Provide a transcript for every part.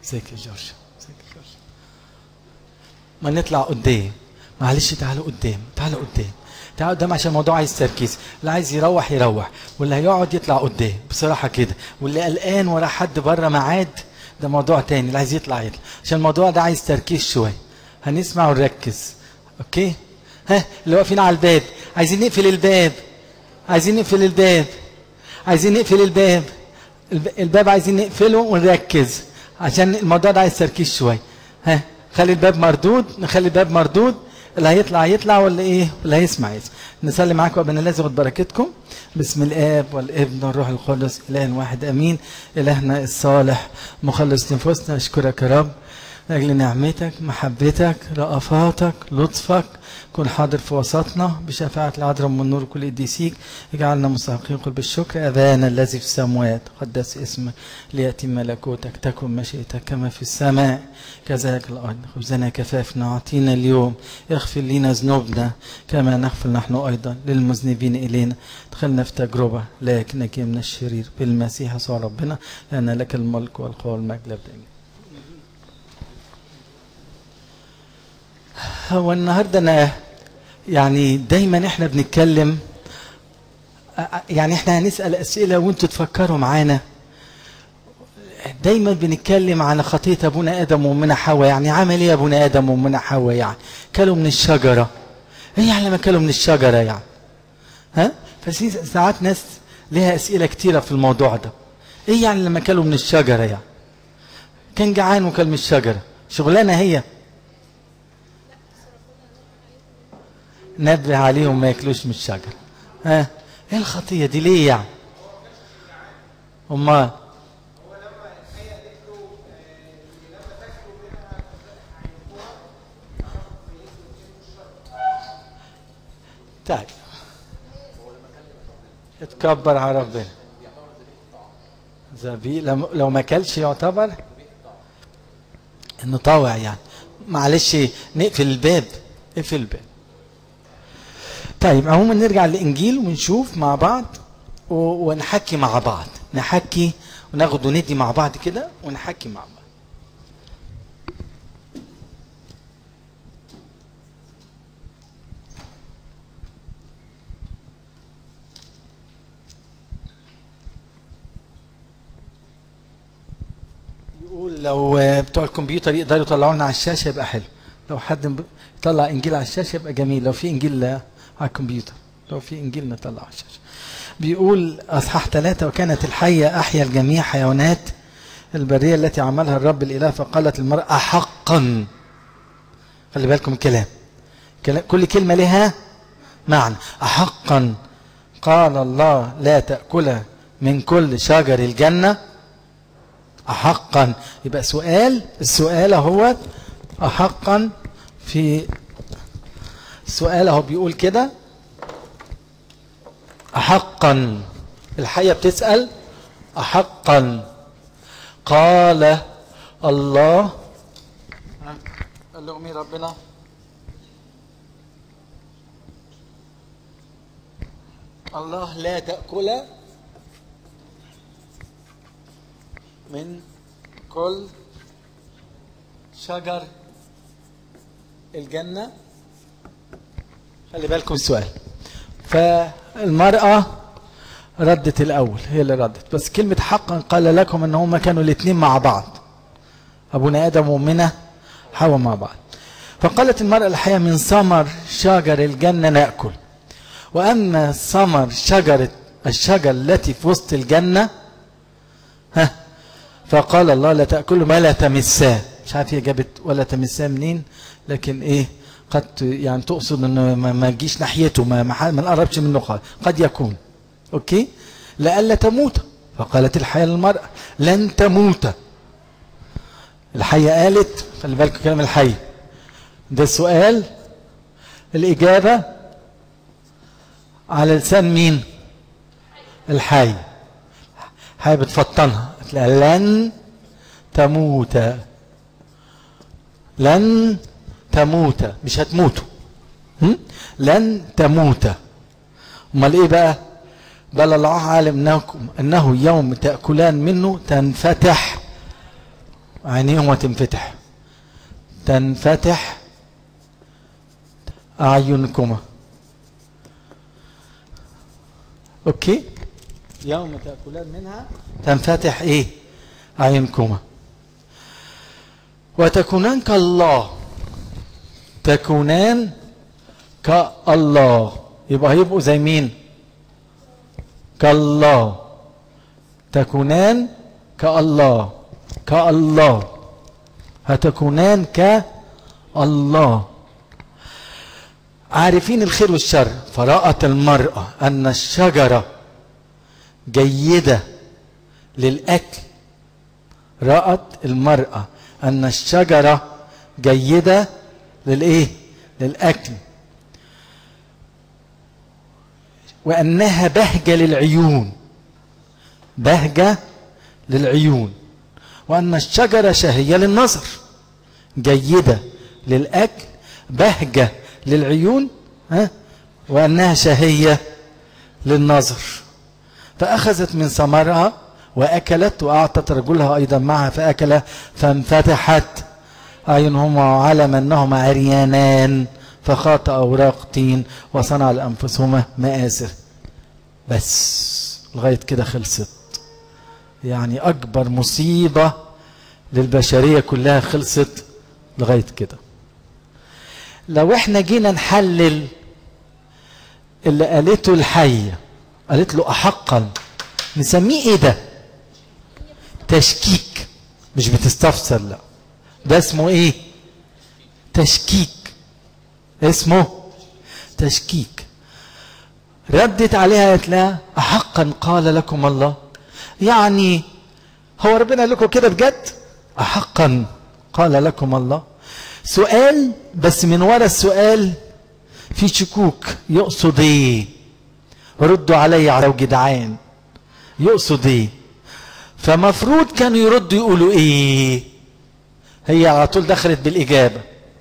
ازيك يا جورج ازيك يا جورج ما نطلع قدام معلش تعالوا قدام تعالوا قدام تعالوا قدام عشان الموضوع عايز تركيز اللي عايز يروح يروح واللي هيقعد يطلع قدام بصراحة كده واللي قلقان ورا حد بره ميعاد ده موضوع تاني اللي عايز يطلع يطلع عشان الموضوع ده عايز تركيز شوية هنسمع ونركز اوكي ها اللي واقفين على الباب عايزين نقفل الباب عايزين نقفل الباب عايزين نقفل الباب الب- الباب عايزين نقفله ونركز عشان الموضوع ده عايز تركيز شويه ها خلي الباب مردود نخلي الباب مردود اللي هيطلع يطلع ولا ايه اللي هيسمع يسمع نصلي معاكم ربنا لازم ياخد بركتكم بسم الاب والابن والروح القدس اله واحد امين الهنا الصالح مخلص نفوسنا اشكرك يا رب لاجل نعمتك محبتك رأفاتك لطفك كن حاضر في وسطنا بشفاعة العذراء من النور كل قديسيك اجعلنا مستحقين قل بالشكر أبانا الذي في السماوات قدس اسمك ليأتي ملكوتك تكن مشيئتك كما في السماء كذلك الأرض خبزنا كفافنا أعطينا اليوم اغفر لنا ذنوبنا كما نغفر نحن أيضا للمذنبين إلينا دخلنا في تجربة لكن نجي من الشرير بالمسيح يسوع ربنا لأن لك الملك والقوة والمجد لابد آمين. هو النهارده انا يعني دايما احنا بنتكلم يعني احنا هنسال اسئله وانتوا تفكروا معانا دايما بنتكلم عن خطيه ابونا ادم وامنا حواء يعني عمل ايه ابونا ادم وامنا حواء يعني كلوا من الشجره ايه يعني لما كلوا من الشجره يعني ها ففي ساعات ناس ليها اسئله كتيره في الموضوع ده ايه يعني لما كلوا من الشجره يعني كان جعان وكل من الشجره شغلانه هي نبه عليهم ما ياكلوش من الشجر ها ايه الخطيه دي ليه يعني امال طيب اتكبر على ربنا زبي لو لو ما اكلش يعتبر انه طاوع يعني معلش نقفل الباب اقفل الباب طيب عموما نرجع للانجيل ونشوف مع بعض و- ونحكي مع بعض نحكي وناخد وندي مع بعض كده ونحكي مع بعض يقول لو آه، بتوع الكمبيوتر يقدروا يطلعوا لنا على الشاشه يبقى حلو لو حد ب- يطلع انجيل على الشاشه يبقى جميل لو في انجيل آه، على الكمبيوتر لو في انجيل نطلع على الشاشه بيقول اصحاح ثلاثة وكانت الحية احيا الجميع حيوانات البرية التي عملها الرب الاله فقالت المرأة حقا خلي بالكم الكلام كلا- كل كلمة لها معنى أحقا قال الله لا تأكل من كل شجر الجنة أحقا يبقى سؤال السؤال هو أحقا في السؤال اهو بيقول كده أحقا الحية بتسأل أحقا قال الله قال لهم ايه ربنا الله لا تأكل من كل شجر الجنة خلي بالكم السؤال فالمرأة ردت الأول هي اللي ردت بس كلمة حقا قال لكم أن هما كانوا الاثنين مع بعض أبونا آدم وأمنا حواء مع بعض فقالت المرأة الحية من ثمر شجر الجنة نأكل وأما ثمر شجرة الشجر التي في وسط الجنة ها فقال الله لا تأكلوا ما لا تمساه مش عارف هي جابت ولا تمساه منين لكن ايه قد يعني تقصد انه ما, ما تجيش ناحيته ما ما, ما نقربش منه خالص قد يكون اوكي لئلا تموت فقالت الحياة للمرأة لن تموت الحية قالت خلي بالكم كلام الحية ده السؤال الإجابة على لسان مين الحي حي بتفطنها لها لن تموت لن تموت مش هتموتوا هم؟ لن تموت امال ايه بقى بل الله عالم انكم انه يوم تاكلان منه تنفتح عينيهم وتنفتح تنفتح أعينكما أوكي يوم تأكلان منها تنفتح إيه أعينكما وتكونان كالله تكونان كالله يبقى هيبقوا زي مين كالله تكونان كالله كالله هتكونان كالله عارفين الخير والشر فرأت المرأة أن الشجرة جيدة للأكل رأت المرأة أن الشجرة جيدة للإيه؟ للأكل وأنها بهجة للعيون بهجة للعيون وأن الشجرة شهية للنظر جيدة للأكل بهجة للعيون ها وأنها شهية للنظر فأخذت من ثمرها وأكلت وأعطت رجلها أيضا معها فأكل فانفتحت أعينهما وعلم أنهما عريانان فخاط أوراق تين وصنع لأنفسهما مآسر بس لغاية كده خلصت يعني أكبر مصيبة للبشرية كلها خلصت لغاية كده لو احنا جينا نحلل اللي قالته الحية قالت له أحقا نسميه ايه ده تشكيك مش بتستفسر لا ده اسمه ايه تشكيك اسمه تشكيك ردت عليها قالت لها أحقا قال لكم الله يعني هو ربنا قال لكم كده بجد أحقا قال لكم الله سؤال بس من ورا السؤال في شكوك يقصد ايه ردوا علي على جدعان يقصد ايه فمفروض كانوا يردوا يقولوا ايه هي على طول دخلت بالاجابه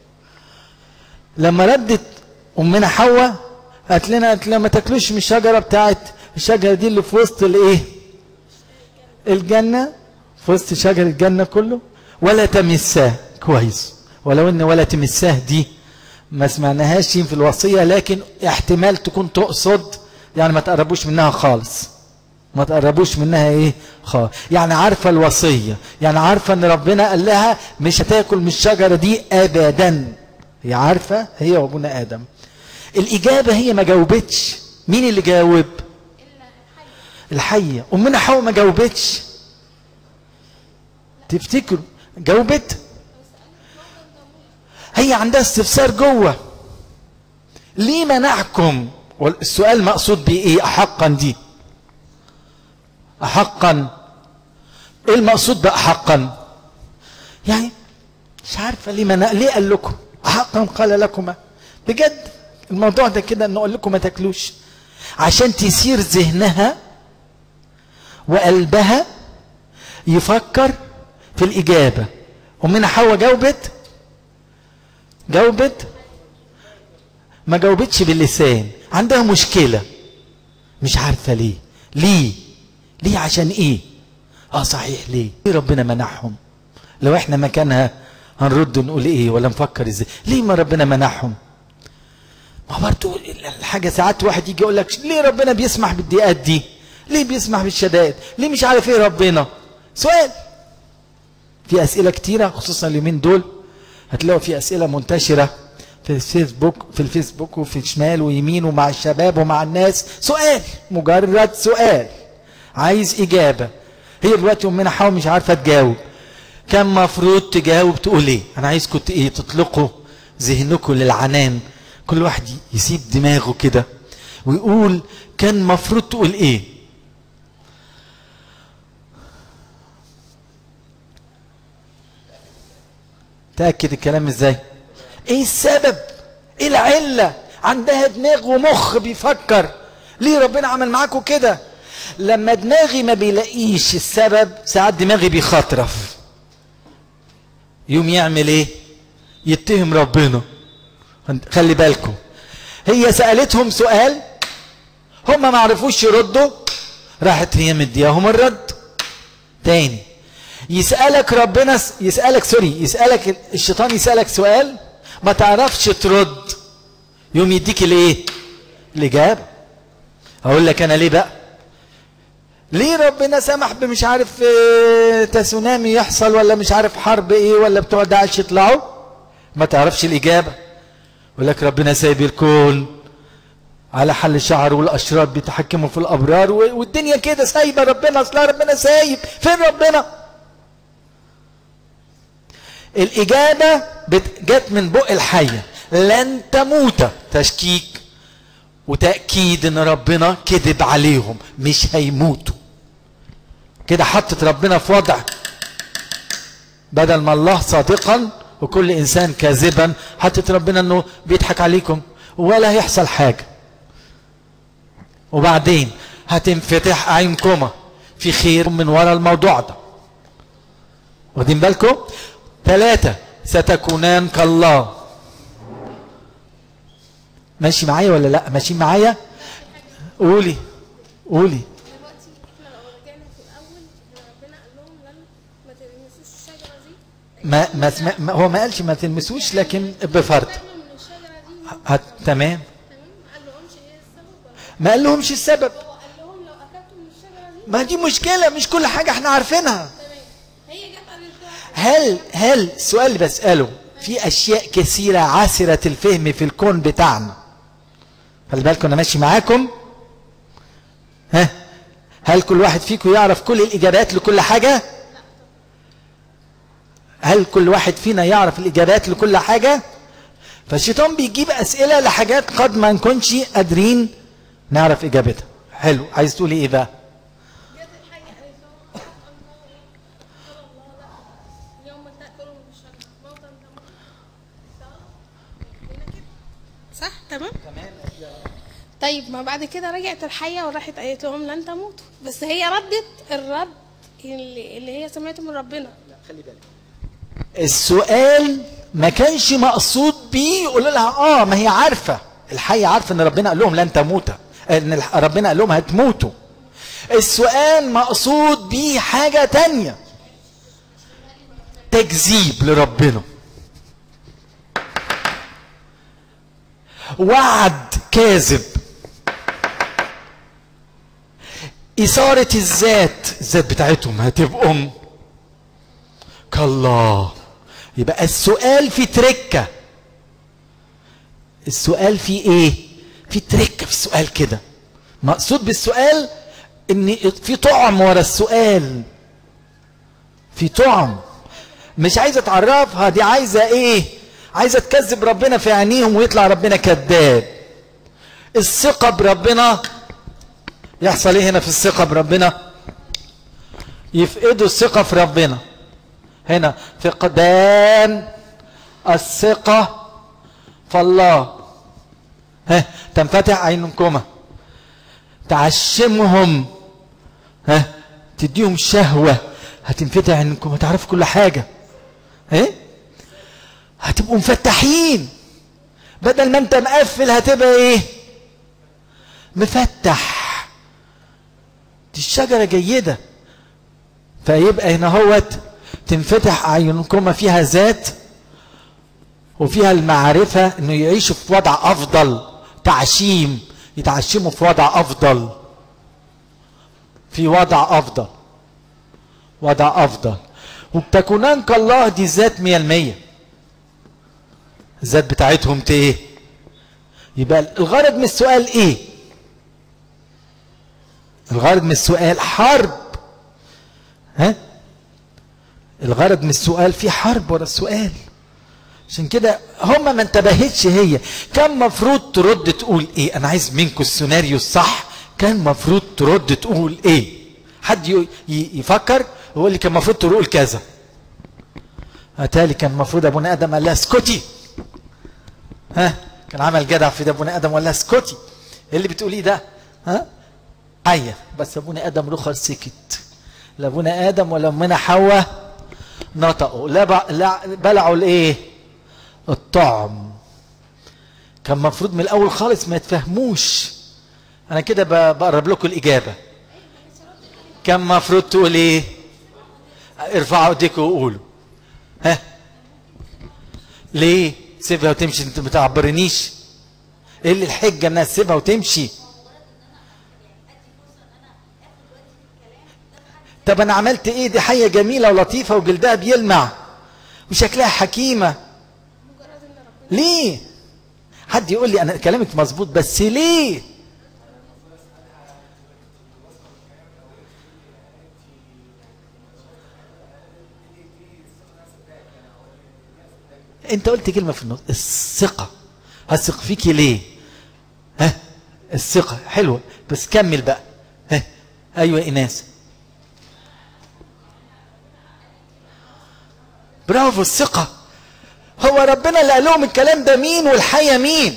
لما ردت امنا حواء قالت لنا قالت لنا ما تاكلوش من الشجره بتاعت الشجره دي اللي في وسط الايه الجنه في وسط شجر الجنه كله ولا تمساه كويس ولو ان ولا تمساه دي ما سمعناهاش في الوصيه لكن احتمال تكون تقصد يعني ما تقربوش منها خالص ما تقربوش منها ايه خالص يعني عارفه الوصيه يعني عارفه ان ربنا قال لها مش هتاكل من الشجره دي ابدا هي عارفه هي وابونا ادم الاجابه هي ما جاوبتش مين اللي جاوب الحيه امنا حواء ما جاوبتش تفتكروا جاوبت هي عندها استفسار جوه ليه منعكم والسؤال مقصود بيه ايه احقا دي احقا ايه المقصود باحقا يعني مش عارفه ليه منع ليه قال لكم احقا قال لكما بجد الموضوع ده كده انه قال لكم ما تاكلوش عشان تسير ذهنها وقلبها يفكر في الاجابه امنا حواء جاوبت جاوبت ما جاوبتش باللسان عندها مشكلة مش عارفة ليه ليه ليه عشان ايه اه صحيح ليه ليه ربنا منعهم لو احنا مكانها هنرد نقول ايه ولا نفكر ازاي ليه ما ربنا منعهم ما برضه الحاجة ساعات واحد يجي يقول لك ليه ربنا بيسمح بالضيقات دي ليه بيسمح بالشدائد ليه مش عارف ايه ربنا سؤال في اسئله كتيره خصوصا اليومين دول هتلاقوا في اسئله منتشره في الفيسبوك في الفيسبوك وفي شمال ويمين ومع الشباب ومع الناس سؤال مجرد سؤال عايز اجابه هي دلوقتي امنا حواء مش عارفه تجاوب كان مفروض تجاوب تقول ايه انا عايزكم ايه تطلقوا ذهنكم للعنان كل واحد يسيب دماغه كده ويقول كان مفروض تقول ايه تأكد الكلام ازاي ايه السبب ايه العلة عندها دماغ ومخ بيفكر ليه ربنا عمل معاكم كده لما دماغي ما بيلاقيش السبب ساعات دماغي بيخطرف يوم يعمل ايه يتهم ربنا خلي بالكم هي سألتهم سؤال هم ما عرفوش يردوا راحت هي مدياهم الرد تاني يسألك ربنا يسألك سوري يسألك الشيطان يسألك سؤال ما تعرفش ترد يوم يديك الايه الإجابة هقول لك أنا ليه بقى ليه ربنا سمح بمش عارف اه تسونامي يحصل ولا مش عارف حرب ايه ولا بتوع داعش يطلعوا ما تعرفش الإجابة يقول لك ربنا سايب الكون على حل الشعر والاشرار بيتحكموا في الابرار والدنيا كده سايبه ربنا اصلا ربنا سايب فين ربنا الاجابه جت من بق الحيه لن تموت تشكيك وتاكيد ان ربنا كذب عليهم مش هيموتوا كده حطت ربنا في وضع بدل ما الله صادقا وكل انسان كاذبا حطت ربنا انه بيضحك عليكم ولا هيحصل حاجه وبعدين هتنفتح اعينكما في خير من وراء الموضوع ده واخدين بالكم ثلاثة ستكونان كالله ماشي معايا ولا لا ماشيين معايا قولي قولي دلوقتي احنا لو رجعنا في الاول ربنا قال لهم لن ما تلمسوش الشجره دي ما, ما, سمع ما هو ما قالش ما تلمسوش لكن بفرض تاكلوا من الشجره دي هت تمام تمام ما قالهمش ايه السبب ولا ما قال لهمش السبب هو قال لهم لو اكلتوا من الشجره دي ما دي مشكلة مش كل حاجة احنا عارفينها تمام هي جت قالت لها هل هل السؤال اللي بسأله في أشياء كثيرة عسرة الفهم في الكون بتاعنا خلي بالكم أنا ماشي معاكم ها هل كل واحد فيكم يعرف كل الإجابات لكل حاجة هل كل واحد فينا يعرف الإجابات لكل حاجة فالشيطان بيجيب أسئلة لحاجات قد ما نكونش قادرين نعرف إجابتها حلو عايز تقولي إيه بقى جت الحيه قالت لهم الله قال الله لا اليوم تاكلوا من الشجره موتا تموت صح كده صح تمام طيب ما بعد كده رجعت الحيه وراحت قالت لهم لن تموتوا بس هي ردت الرد اللي, اللي هي سمعته من ربنا السؤال ما كانش مقصود بيه يقول لها اه ما هي عارفه الحيه عارفه ان ربنا قال لهم لن تموت ان الح- ربنا قال لهم هتموتوا السؤال مقصود بيه حاجه تانية تكذيب لربنا وعد كاذب إثارة الذات الذات بتاعتهم هتبقوا كالله يبقى السؤال في تركة السؤال في ايه في تركة في السؤال كده مقصود بالسؤال ان في طعم ورا السؤال في طعم مش عايزه تعرفها دي عايزه ايه عايزه تكذب ربنا في عينيهم ويطلع ربنا كذاب الثقه بربنا يحصل ايه هنا في الثقه بربنا يفقدوا الثقه في ربنا هنا فقدان الثقه في الله ها تنفتح عينكما تعشمهم ها تديهم شهوه هتنفتح عينكم هتعرفوا كل حاجه ايه هتبقوا مفتحين بدل ما انت مقفل هتبقى ايه مفتح دي الشجرة جيدة فيبقى هنا هوت تنفتح أعينكم فيها ذات وفيها المعرفة انه يعيشوا في وضع افضل تعشيم يتعشموا في وضع افضل في وضع افضل وضع افضل وبتكونان كالله دي ذات مية المية الذات بتاعتهم ت ايه يبقى الغرض من السؤال ايه الغرض من السؤال حرب ها الغرض من السؤال في حرب ورا السؤال عشان كده هما ما انتبهتش هي كان مفروض ترد تقول ايه انا عايز منكم السيناريو الصح كان مفروض ترد تقول ايه حد ي- ي- يفكر ويقول لي كان مفروض تقول كذا اتالي كان المفروض ابونا ادم قال لها اسكتي ها كان عمل جدع في ده ابونا ادم ولا اسكتي ايه اللي بتقوليه ده ها ايوه بس ابونا ادم رخر سكت لا ابونا ادم ولا امنا حواء نطقوا لا, ب... لا بلعوا الايه الطعم كان المفروض من الاول خالص ما يتفهموش انا كده ب- بقرب لكم الاجابه كان المفروض تقول ايه ارفعوا ايديكم وقولوا ها ليه سيبها وتمشي انت ما تعبرنيش ايه اللي الحجه انها تسيبها وتمشي طب انا عملت ايه دي حيه جميله ولطيفه وجلدها بيلمع وشكلها حكيمه ليه حد يقول لي انا كلامك مظبوط بس ليه انت قلت كلمه في النص الثقه هثق فيكي ليه ها الثقه حلوه بس كمل بقى ها ايوه ايناس برافو الثقه هو ربنا اللي قال لهم الكلام ده مين والحية مين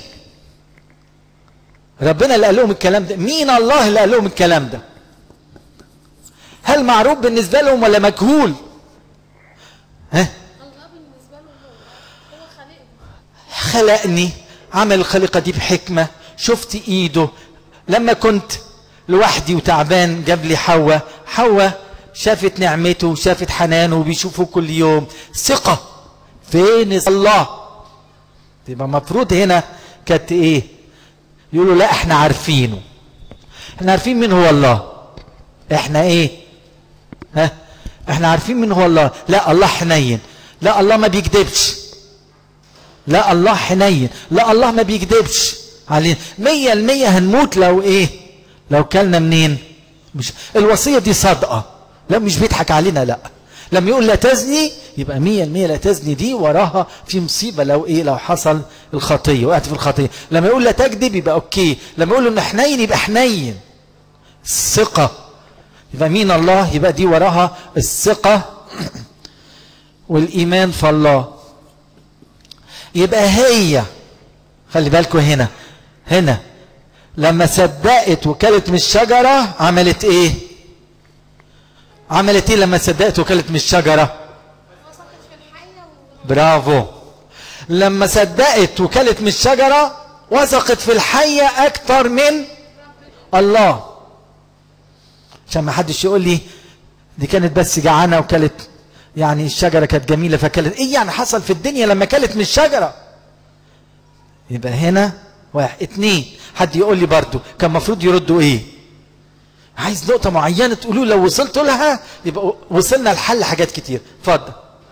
ربنا اللي قال لهم الكلام ده مين الله اللي قال لهم الكلام ده هل معروف بالنسبة لهم ولا مجهول ها الله بالنسبه له هو هو خالقنا خلقني عمل الخليقة دي بحكمة شفت ايده لما كنت لوحدي وتعبان جاب لي حواء حواء شافت نعمته وشافت حنانه وبيشوفه كل يوم ثقة فين الله يبقى المفروض هنا كانت ايه يقولوا لا احنا عارفينه احنا عارفين مين هو الله احنا ايه ها احنا عارفين مين هو الله لا الله حنين لا الله ما بيكذبش لا الله حنين لا الله ما بيكذبش علينا مية المية هنموت لو ايه لو كلنا منين مش الوصية دي صادقة لا مش بيضحك علينا لا لما يقول لا تزني يبقى مية المية لا تزني دي وراها في مصيبة لو ايه لو حصل الخطية وقعت في الخطية لما يقول لا تكذب يبقى اوكي لما يقول انه حنين يبقى حنين الثقة يبقى مين الله يبقى دي وراها الثقة والإيمان في الله يبقى هي خلي بالكم هنا هنا لما صدقت وكلت من الشجرة عملت ايه عملت ايه لما صدقت وكلت من الشجرة وثقت في الحيه و... برافو لما صدقت وكلت من الشجرة وثقت في الحية أكتر من الله عشان ما حدش يقول لي دي كانت بس جعانة وكلت يعني الشجرة كانت جميلة فكلت ايه يعني حصل في الدنيا لما كلت من الشجرة يبقى هنا واحد اتنين حد يقول لي برضو كان المفروض يردوا ايه عايز نقطة معينة تقولوا لو وصلت لها يبقى وصلنا لحل حاجات كتير اتفضل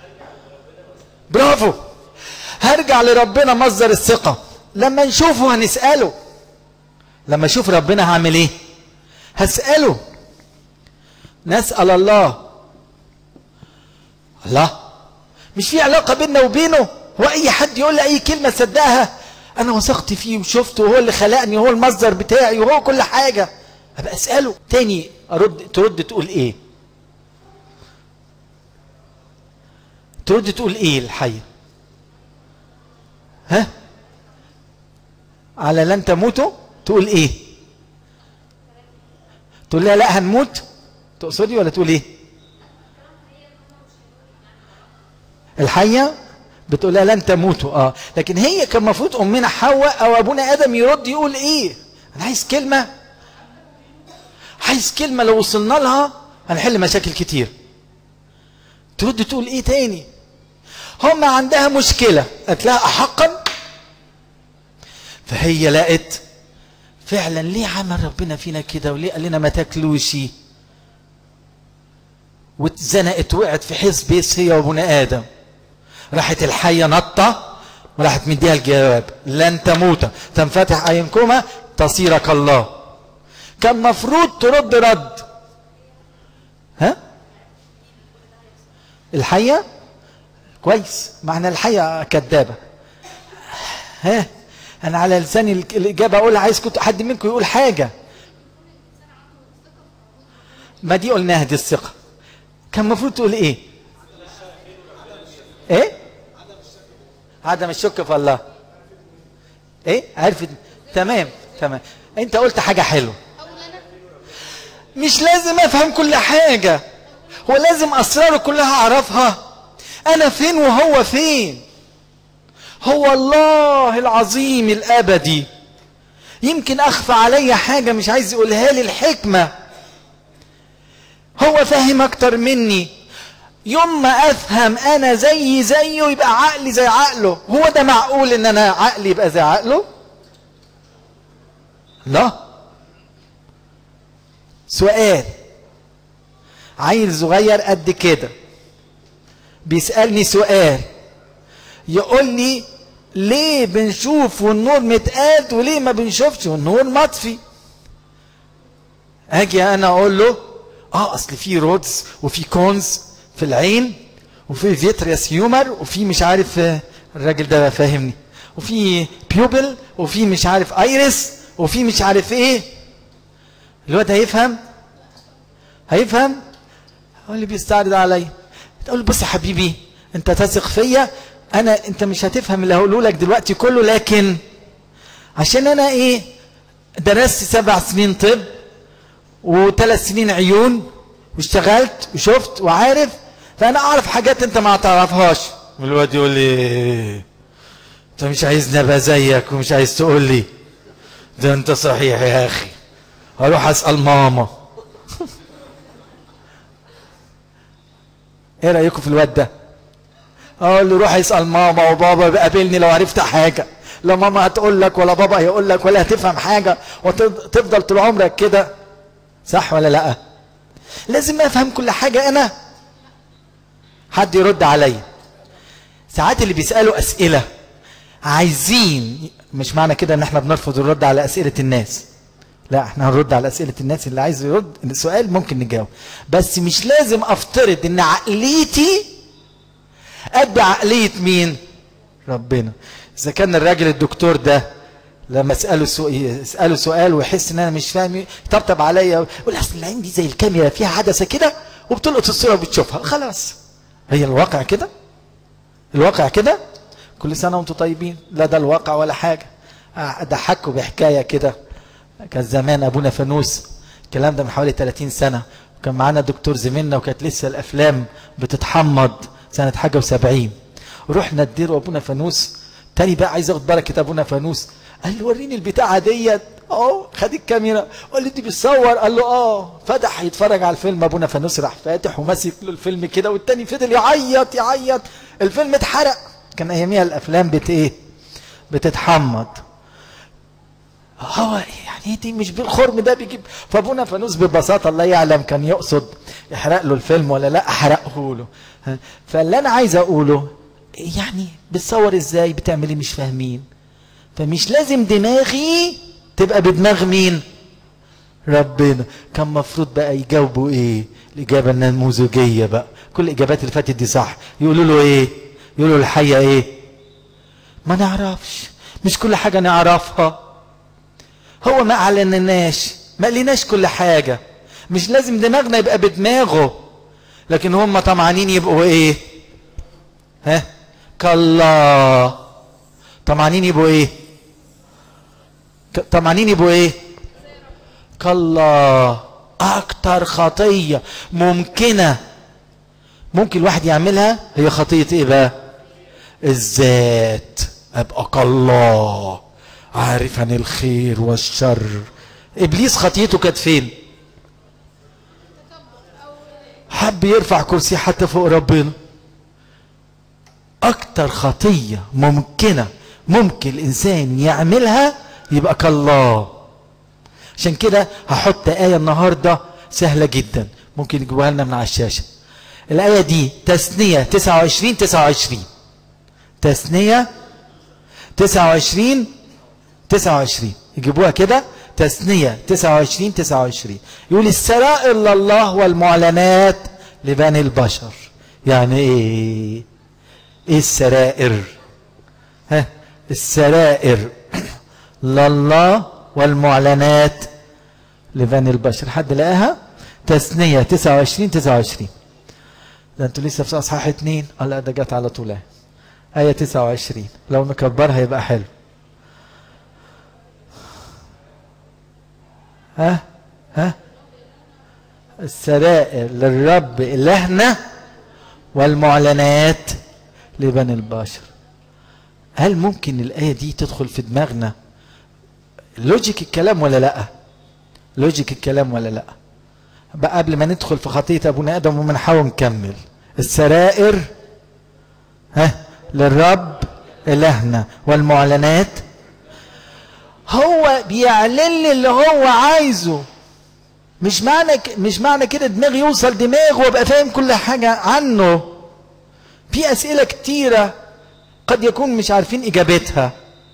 برافو هرجع لربنا مصدر الثقة لما نشوفه هنسأله لما اشوف ربنا هعمل ايه هسأله نسأل الله الله مش في علاقة بيننا وبينه هو اي حد يقول لي اي كلمة صدقها انا وثقت فيه وشفته وهو اللي خلقني وهو المصدر بتاعي وهو كل حاجة ابقى اسأله تاني ارد ترد تقول ايه ترد تقول ايه الحية ها على لن تموتوا تقول ايه تقول لها لا هنموت تقصدي ولا تقول ايه الحية بتقول لها لن تموتوا اه لكن هي كان المفروض امنا حواء او ابونا ادم يرد يقول ايه انا عايز كلمة عايز كلمة لو وصلنا لها هنحل مشاكل كتير ترد تقول ايه تاني هم عندها مشكلة قالت لها احقا فهي لقت فعلا ليه عمل ربنا فينا كده وليه قال لنا ما تاكلوش واتزنقت وقعت في حيث بيس هي وابونا ادم راحت الحية نطة وراحت مديها الجواب لن تموت تنفتح عينكما تصيرك الله كان مفروض ترد رد ها الحية كويس معنى الحية كذابة ها انا على لساني الاجابة اقول عايز كنت حد منكم يقول حاجة ما دي قلناها دي الثقة كان المفروض تقول ايه ايه عدم الشك في الله ايه عرفت تمام تمام انت قلت حاجة حلوة اقول انا مش لازم افهم كل حاجة هو لازم اسراره كلها اعرفها انا فين وهو فين هو الله العظيم الابدي يمكن اخفى عليا حاجة مش عايز يقولها لي الحكمة هو فاهم اكتر مني يوم ما افهم انا زي زيه يبقى عقلي زي عقله هو ده معقول ان انا عقلي يبقى زي عقله لا سؤال عيل صغير قد كده بيسألني سؤال يقول لي ليه بنشوف والنور متقاد وليه ما بنشوفش والنور مطفي اجي انا اقول له اه اصل في رودز وفي كونز في العين وفي فيترياس هيومر وفي مش عارف آه، الراجل ده فاهمني وفي بيوبل وفي مش عارف ايرس وفي مش عارف ايه الواد هيفهم هيفهم هو اللي بيستعرض عليا تقول له بص يا حبيبي انت تثق فيا انا انت مش هتفهم اللي هقوله لك دلوقتي كله لكن عشان انا ايه درست سبع سنين طب وثلاث سنين عيون واشتغلت وشفت وعارف فانا اعرف حاجات انت ما تعرفهاش الواد يقول لي انت مش عايزني ابقى زيك ومش عايز تقول لي ده انت صحيح يا اخي هروح اسال ماما ايه رايكم في الواد ده اقول له روح اسال ماما وبابا قابلني لو عرفت حاجه لا ماما هتقول لك ولا بابا هيقول لك ولا هتفهم حاجه وتفضل طول عمرك كده صح ولا لا لازم افهم كل حاجه انا حد يرد عليا ساعات اللي بيسالوا اسئله عايزين مش معنى كده ان احنا بنرفض الرد على اسئله الناس لا احنا هنرد على اسئله الناس اللي عايز يرد السؤال ممكن نجاوب بس مش لازم افترض ان عقليتي قد عقليه مين ربنا اذا كان الراجل الدكتور ده لما اساله سؤال اساله سؤال ويحس ان انا مش فاهم يطبطب عليا يقول اصل العين دي زي الكاميرا فيها عدسه كده وبتلقط الصوره وبتشوفها خلاص هي الواقع كده الواقع كده كل سنه وانتم طيبين لا ده الواقع ولا حاجه ضحكوا بحكايه كده كان زمان ابونا فانوس الكلام ده من حوالي 30 سنه وكان معانا دكتور زميلنا وكانت لسه الافلام بتتحمض سنه حاجه و70 ورحنا ندير ابونا فانوس تاني بقى عايز اخد بركه ابونا فانوس قال له وريني البتاعه ديت اه خد الكاميرا قال لي دي بتصور قال له اه فتح يتفرج على الفيلم ابونا فانوس راح فاتح وماسك له الفيلم كده والتاني فضل يعيط يعيط الفيلم اتحرق كان اياميها الافلام بت ايه بتتحمض هو يعني دي مش بالخرم ده بيجيب فابونا فانوس ببساطه الله يعلم كان يقصد يحرق له الفيلم ولا لا احرقه له فاللي انا عايز اقوله يعني بتصور ازاي بتعمل ايه مش فاهمين فمش لازم دماغي تبقى بدماغ مين ربنا كان مفروض بقى يجاوبوا ايه الاجابه النموذجيه بقى كل الاجابات اللي فاتت دي صح يقولوا له ايه يقولوا الحقيقه ايه ما نعرفش مش كل حاجه نعرفها هو ما اعلنناش ما قالناش كل حاجه مش لازم دماغنا يبقى بدماغه لكن هم طمعانين يبقوا ايه ها كالله طمعانين يبقوا ايه طمعانين يبقوا ايه كالله اكتر خطيه ممكنه ممكن الواحد يعملها هي خطيه ايه بقى الذات ابقى كالله عارفا الخير والشر ابليس خطيته كانت فين حب يرفع كرسي حتى فوق ربنا اكتر خطيه ممكنه ممكن الانسان يعملها يبقى كالله عشان كده هحط ايه النهارده سهله جدا ممكن يجيبوها لنا من على الشاشه الايه دي تثنيه 29 29 تثنيه 29 29 يجيبوها كده تثنية 29 29 يقول السرائر لله والمعلنات لبني البشر يعني ايه ايه السرائر ها السرائر لله والمعلنات لبني البشر حد لقاها تثنية 29 29 ده انتوا لسه في اصحاح اتنين اه لا ده جت على طول اهي آية 29 لو نكبرها يبقى حلو ها ها السرائر للرب إلهنا والمعلنات لبني البشر هل ممكن الآية دي تدخل في دماغنا لوجيك الكلام ولا لا لوجيك الكلام ولا لا بقى قبل ما ندخل في خطية أبونا آدم ومن حاول نكمل السرائر ها للرب إلهنا والمعلنات هو بيعلن لي اللي هو عايزه مش معنى ك... مش معنى كده دماغي يوصل دماغه وابقى فاهم كل حاجة عنه في أسئلة كتيرة قد يكون مش عارفين إجابتها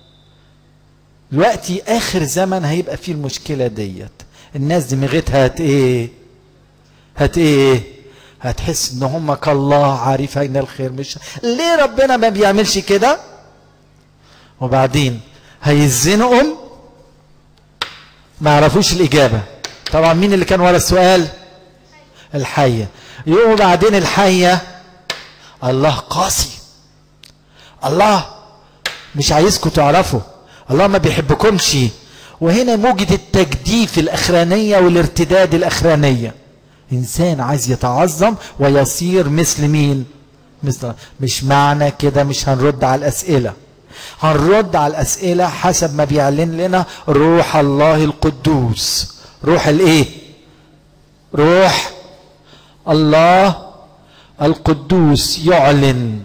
دلوقتي آخر زمن هيبقى فيه المشكلة ديت الناس دماغتها هت إيه هت إيه هتحس ان هم كالله عارفين الخير مش ليه ربنا ما بيعملش كده وبعدين هيزنقهم ما يعرفوش الاجابه طبعا مين اللي كان ورا السؤال الحيه يقوم بعدين الحيه الله قاسي الله مش عايزكم تعرفوا الله ما بيحبكمش وهنا موجة التجديف الأخرانية والارتداد الأخرانية إنسان عايز يتعظم ويصير مثل مين مثل مش معنى كده مش هنرد على الأسئلة هنرد على الأسئلة حسب ما بيعلن لنا روح الله القدوس روح الايه روح الله القدوس يعلن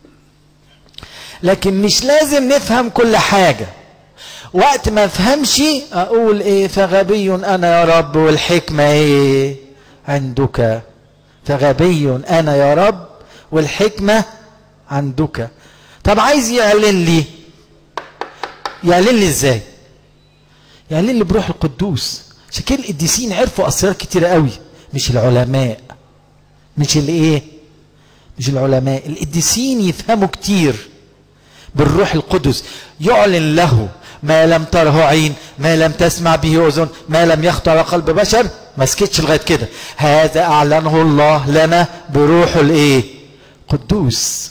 لكن مش لازم نفهم كل حاجة وقت ما افهمش اقول ايه فغبي انا يا رب والحكمة ايه عندك فغبي انا يا رب والحكمة عندك طب عايز يعلن لي يعلن لي ازاي يعلن لي بروح القدوس عشان كده القديسين عرفوا اسرار كتيرة قوي مش العلماء مش الايه مش العلماء القديسين يفهموا كتير بالروح القدس يعلن له ما لم تره عين ما لم تسمع به اذن ما لم يخطر على قلب بشر ما سكتش لغايه كده هذا اعلنه الله لنا بروحه الايه قدوس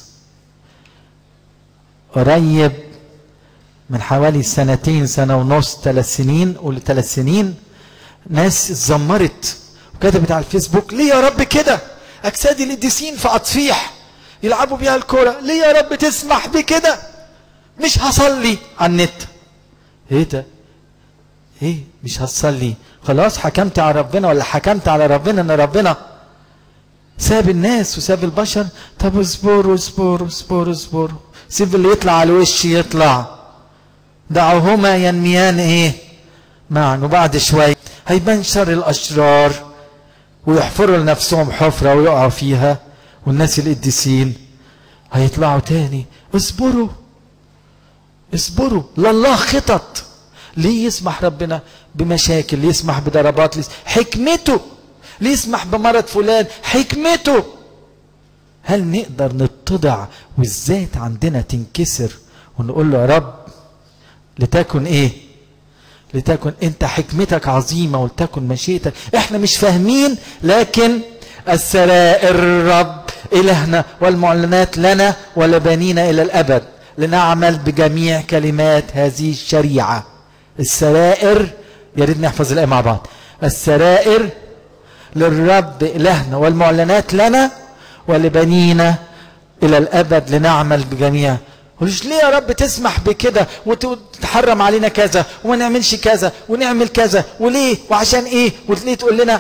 قريب من حوالي سنتين سنه ونص ثلاث سنين قول ثلاث سنين ناس اتذمرت وكتبت على الفيسبوك ليه يا رب كده اجساد القديسين في اطفيح يلعبوا بيها الكرة ليه يا رب تسمح بكده مش هصلي على النت ايه ده ايه مش هتصلي خلاص حكمت على ربنا ولا حكمت على ربنا ان ربنا ساب الناس وساب البشر طب اصبروا اصبروا اصبروا اصبروا سيب اللي يطلع على الوش يطلع دعوهما ينميان ايه معا وبعد شوي هيبان شر الاشرار ويحفروا لنفسهم حفره ويقعوا فيها والناس القديسين هيطلعوا تاني اصبروا اصبروا لله خطط ليه يسمح ربنا بمشاكل ليه يسمح بضربات ليه حكمته ليه يسمح بمرض فلان حكمته هل نقدر نتضع والذات عندنا تنكسر ونقول له يا رب لتكن ايه لتكن انت حكمتك عظيمة ولتكن مشيئتك احنا مش فاهمين لكن السرائر الرب إلهنا والمعلنات لنا ولبنينا إلى الأبد لنعمل بجميع كلمات هذه الشريعة السرائر يا ريت نحفظ الآية مع بعض السرائر للرب إلهنا والمعلنات لنا ولبنينا إلى الأبد لنعمل بجميع قولش ليه يا رب تسمح بكده وتحرم علينا كذا وما نعملش كذا ونعمل كذا وليه وعشان ايه وليه تقول لنا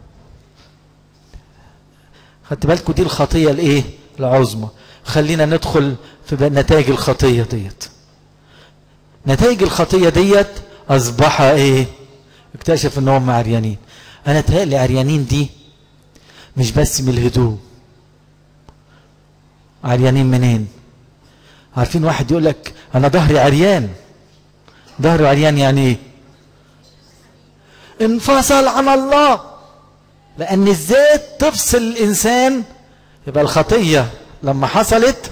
خدت بالكم دي الخطية الايه العظمى خلينا ندخل في نتائج الخطية ديت نتائج الخطية ديت اصبح ايه اكتشف ان هم عريانين انا تهيألي عريانين دي مش بس من الهدوء عريانين منين عارفين واحد يقول لك انا ظهري عريان ظهره عريان يعني ايه انفصل عن الله لأن الذات تفصل الإنسان يبقى الخطية لما حصلت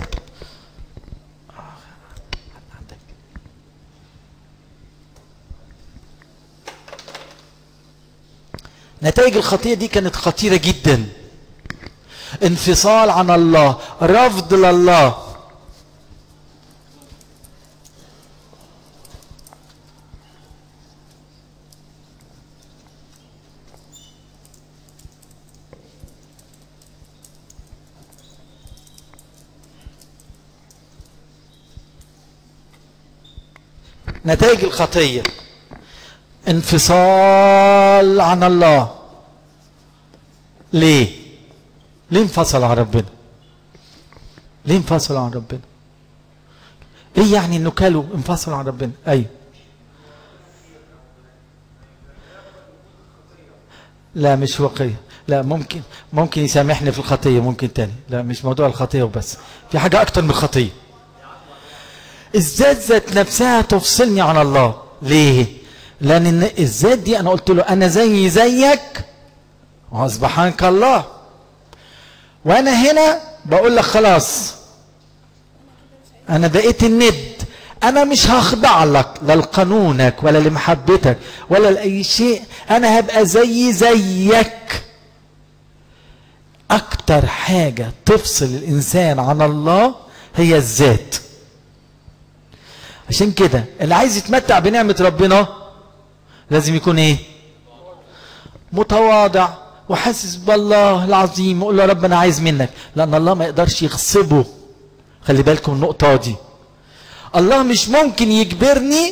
نتائج الخطية دي كانت خطيرة جدا انفصال عن الله رفض لله نتائج الخطية انفصال عن الله ليه ليه انفصلوا عن ربنا ليه انفصلوا عن ربنا ايه يعني انه كلوا انفصلوا عن ربنا ايوه لا مش وقية لا ممكن ممكن يسامحني في الخطية ممكن تاني لا مش موضوع الخطية وبس في حاجة أكتر من الخطية الذات ذات نفسها تفصلني عن الله ليه لأن الذات دي أنا قلت له أنا زي زيك وأصبح عنك الله وأنا هنا بقول لك خلاص أنا بقيت الند أنا مش هخضع لك لا لقانونك ولا لمحبتك ولا لأي شيء أنا هبقى زي زيك أكتر حاجة تفصل الإنسان عن الله هي الذات عشان كده اللي عايز يتمتع بنعمة ربنا لازم يكون ايه متواضع وحاسس بالله العظيم ويقول له يا رب انا عايز منك لان الله ما يقدرش يغصبه خلي بالكم النقطة دي الله مش ممكن يجبرني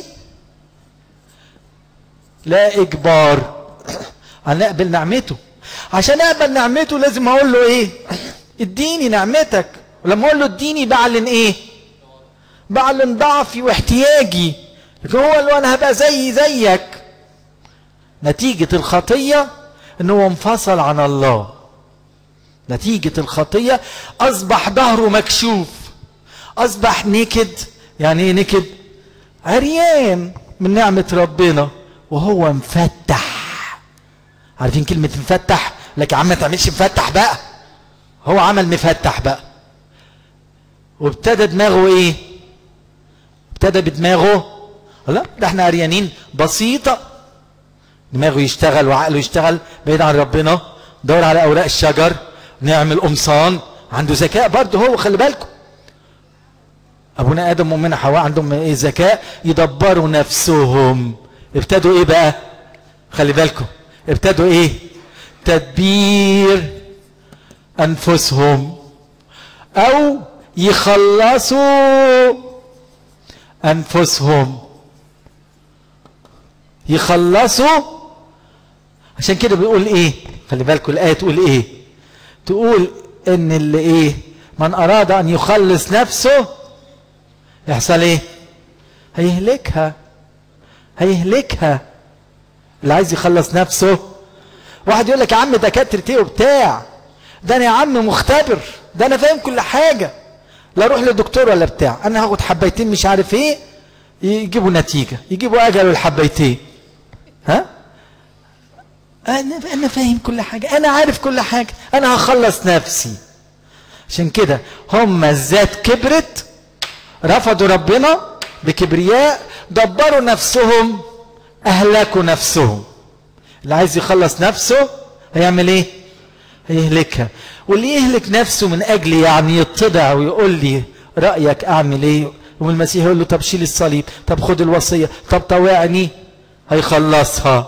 لا اجبار ان اقبل نعمته عشان اقبل نعمته لازم اقول له ايه اديني نعمتك ولما اقول له اديني بعلن ايه بعلن ضعفي واحتياجي لكن هو اللي انا هبقى زي زيك نتيجة الخطية ان هو انفصل عن الله نتيجة الخطية اصبح ظهره مكشوف اصبح نكد يعني ايه نكد عريان من نعمة ربنا وهو مفتح عارفين كلمة مفتح لك يا عم ما تعملش مفتح بقى هو عمل مفتح بقى وابتدى دماغه ايه ابتدى بدماغه لا ده احنا عريانين بسيطة دماغه يشتغل وعقله يشتغل بعيد عن ربنا دور على اوراق الشجر نعمل قمصان عنده ذكاء برضه هو خلي بالكم ابونا ادم وامنا حواء عندهم ايه ذكاء يدبروا نفسهم ابتدوا ايه بقى خلي بالكم ابتدوا ايه تدبير انفسهم او يخلصوا انفسهم يخلصوا عشان كده بيقول ايه خلي بالكم الايه تقول ايه تقول ان اللي ايه من اراد ان يخلص نفسه يحصل ايه هيهلكها هيهلكها اللي عايز يخلص نفسه واحد يقول لك يا عم دكاتره ايه وبتاع ده انا يا عم مختبر ده انا فاهم كل حاجه لا اروح لدكتور ولا بتاع انا هاخد حبيتين مش عارف ايه يجيبوا نتيجه يجيبوا اجل الحبيتين ها انا انا فاهم كل حاجه انا عارف كل حاجه انا هخلص نفسي عشان كده هم الذات كبرت رفضوا ربنا بكبرياء دبروا نفسهم اهلكوا نفسهم اللي عايز يخلص نفسه هيعمل ايه هيهلكها واللي يهلك نفسه من اجل يعني يتضع ويقول لي رايك اعمل ايه والمسيح يقول له طب شيل الصليب طب خد الوصيه طب طوعني هيخلصها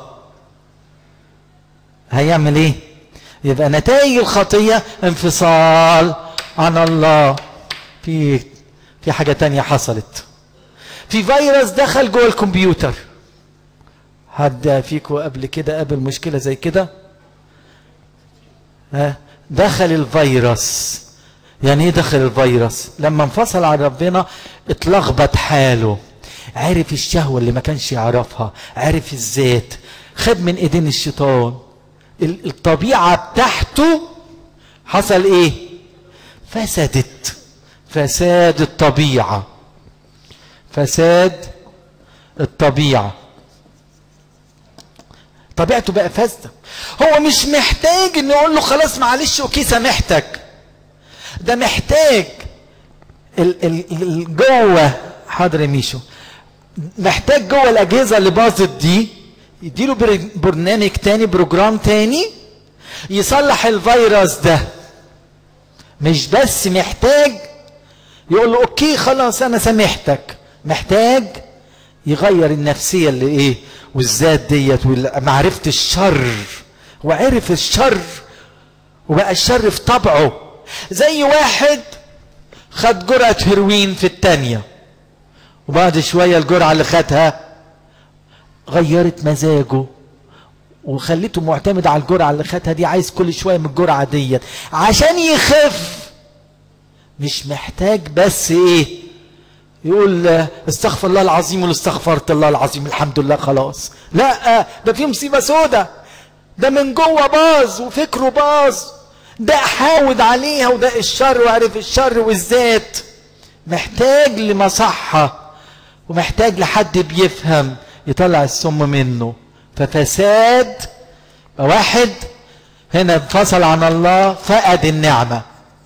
هيعمل ايه يبقى نتائج الخطيه انفصال عن الله في في حاجه تانية حصلت في فيروس دخل جوه الكمبيوتر حد فيكم قبل كده قابل مشكله زي كده ها دخل الفيروس يعني ايه دخل الفيروس لما انفصل عن ربنا اتلخبط حاله عرف الشهوة اللي ما كانش يعرفها عرف الذات خد من ايدين الشيطان الطبيعة بتاعته حصل ايه فسدت فساد الطبيعة فساد الطبيعة طبيعته بقى فاسدة هو مش محتاج انه يقول له خلاص معلش اوكي سامحتك ده محتاج ال ال جوه حاضر يا ميشو محتاج جوه الاجهزه اللي باظت دي يديله برنامج تاني بروجرام تاني يصلح الفيروس ده مش بس محتاج يقول له اوكي خلاص انا سامحتك محتاج يغير النفسيه اللي ايه والذات ديت ومعرفه الشر وعرف الشر وبقى الشر في طبعه زي واحد خد جرعة هيروين في التانية وبعد شوية الجرعة اللي خدها غيرت مزاجه وخليته معتمد على الجرعه اللي خدها دي عايز كل شويه من الجرعه ديت عشان يخف مش محتاج بس ايه يقول آه، استغفر الله العظيم ولا استغفرت الله العظيم الحمد لله خلاص لا آه، ده في مصيبه سودة ده من جوه باظ وفكره باظ ده حاود عليها وده الشر وعرف الشر والذات محتاج لمصحة ومحتاج لحد بيفهم يطلع السم منه ففساد واحد هنا انفصل عن الله فقد النعمة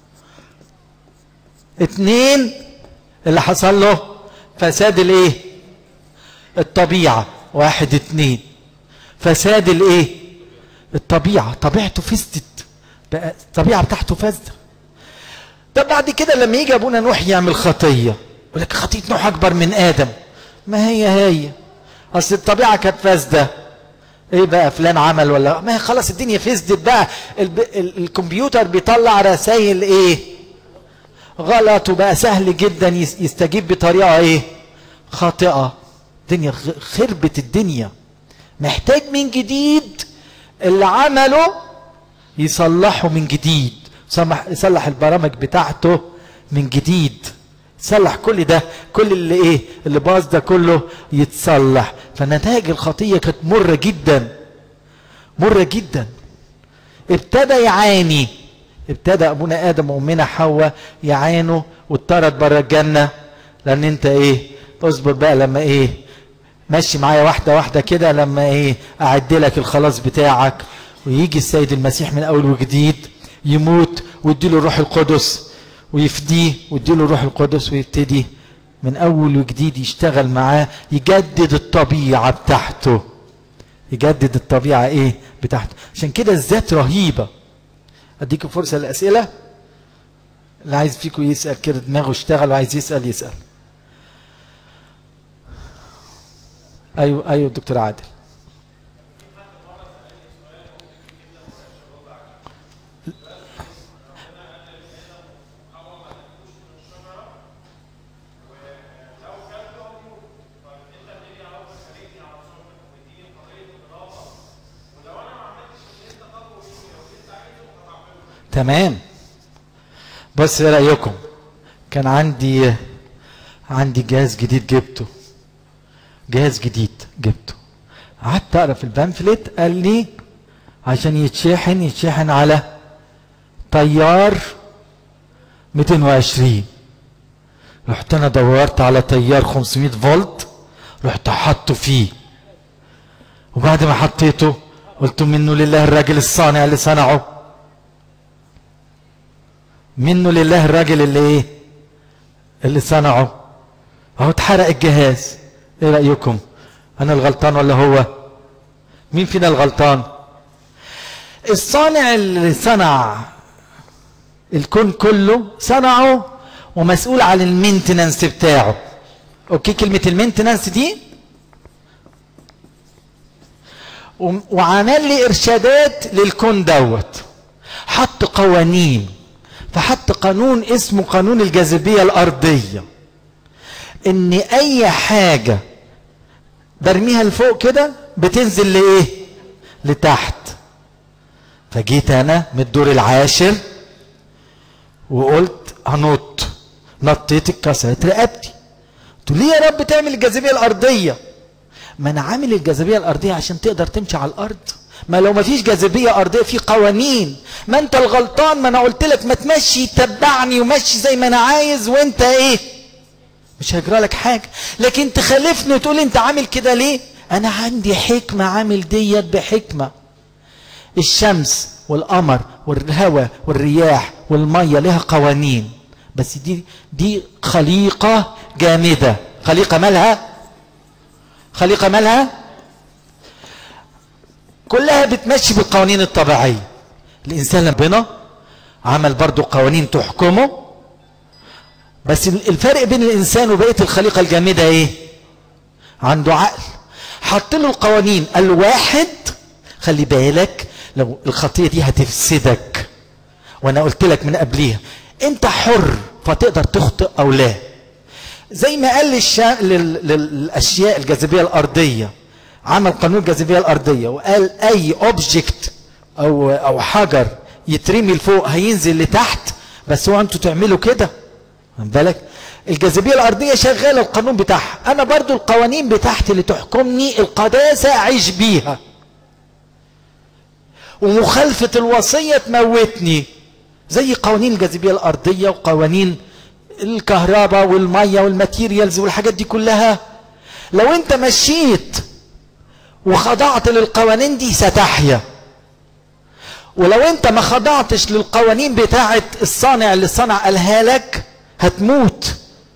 اتنين اللي حصل له فساد الايه الطبيعة واحد اتنين فساد الايه الطبيعة طبيعته فسدت بقى الطبيعة بتاعته فاسدة طب بعد كده لما يجي ابونا نوح يعمل خطية يقول لك خطية نوح اكبر من ادم ما هي هي اصل الطبيعة كانت فاسدة ايه بقى فلان عمل ولا ما هي خلاص الدنيا فسدت بقى الب... ال... الكمبيوتر بيطلع رسائل ايه غلط وبقى سهل جدا يس- يستجيب بطريقة ايه خاطئة الدنيا خ- خربت الدنيا محتاج من جديد اللي عمله يصلحه من جديد يصلح, يصلح البرامج بتاعته من جديد يصلح كل ده كل اللي ايه اللي باظ ده كله يتصلح فنتائج الخطيه كانت مره جدا مره جدا ابتدى يعاني ابتدى ابونا ادم وامنا حواء يعانوا واتطرد بره الجنه لان انت ايه اصبر بقى لما ايه ماشي معايا واحده واحده كده لما ايه اعد لك الخلاص بتاعك ويجي السيد المسيح من اول وجديد يموت ويديله الروح القدس ويفديه ويديله الروح القدس ويبتدي من اول وجديد يشتغل معاه يجدد الطبيعه بتاعته يجدد الطبيعه ايه بتاعته عشان كده الذات رهيبه اديكم فرصه للاسئله اللي عايز فيكم يسال كده دماغه اشتغل وعايز يسال يسال ايوه ايوه دكتور عادل تمام بص ايه رايكم كان عندي عندي جهاز جديد جبته جهاز جديد جبته قعدت اقرا في البامفلت قال لي عشان يتشحن يتشحن على تيار 220 رحت انا دورت على تيار 500 فولت رحت حاطه فيه وبعد ما حطيته قلت منه لله الراجل الصانع اللي صنعه منه لله الراجل اللي ايه اللي صنعه اهو اتحرق الجهاز ايه رايكم انا الغلطان ولا هو مين فينا الغلطان الصانع اللي صنع الكون كله صنعه ومسؤول عن المينتننس بتاعه اوكي كلمه المينتننس دي وم- وعمل لي ارشادات للكون دوت حط قوانين فحط قانون اسمه قانون الجاذبيه الارضيه ان اي حاجه برميها لفوق كده بتنزل لايه لتحت فجيت انا من الدور العاشر وقلت هنط نطيت اتكسرت رقبتي قلت ليه يا رب تعمل الجاذبيه الارضيه ما انا عامل الجاذبيه الارضيه عشان تقدر تمشي على الارض ما لو ما فيش جاذبيه ارضيه في قوانين ما انت الغلطان ما انا قلت لك ما تمشي تتبعني ومشي زي ما انا عايز وانت ايه مش هيجرى لك حاجه لكن تخالفني وتقول انت عامل كده ليه انا عندي حكمه عامل ديت بحكمه الشمس والقمر والهواء والرياح والميه لها قوانين بس دي دي خليقه جامده خليقه مالها خليقه مالها كلها بتمشي بالقوانين الطبيعيه الانسان ربنا عمل برضو قوانين تحكمه بس الفرق بين الانسان وبقيه الخليقه الجامده ايه عنده عقل حط له القوانين قال له واحد خلي بالك لو الخطيه دي هتفسدك وانا قلت لك من قبليها انت حر فتقدر تخطئ او لا زي ما قال للشا... لل... للاشياء الجاذبيه الارضيه عمل قانون الجاذبيه الارضيه وقال اي اوبجكت او او حجر يترمي لفوق هينزل لتحت بس هو انتوا تعملوا كده واخد بالك الجاذبيه الارضيه شغاله القانون بتاعها انا برضو القوانين بتاعتي اللي تحكمني القداسه اعيش بيها ومخالفه الوصيه تموتني زي قوانين الجاذبيه الارضيه وقوانين الكهرباء والميه والماتيريالز والحاجات دي كلها لو انت مشيت وخضعت للقوانين دي ستحيا ولو انت ما خضعتش للقوانين بتاعه الصانع اللي صنع قالها لك هتموت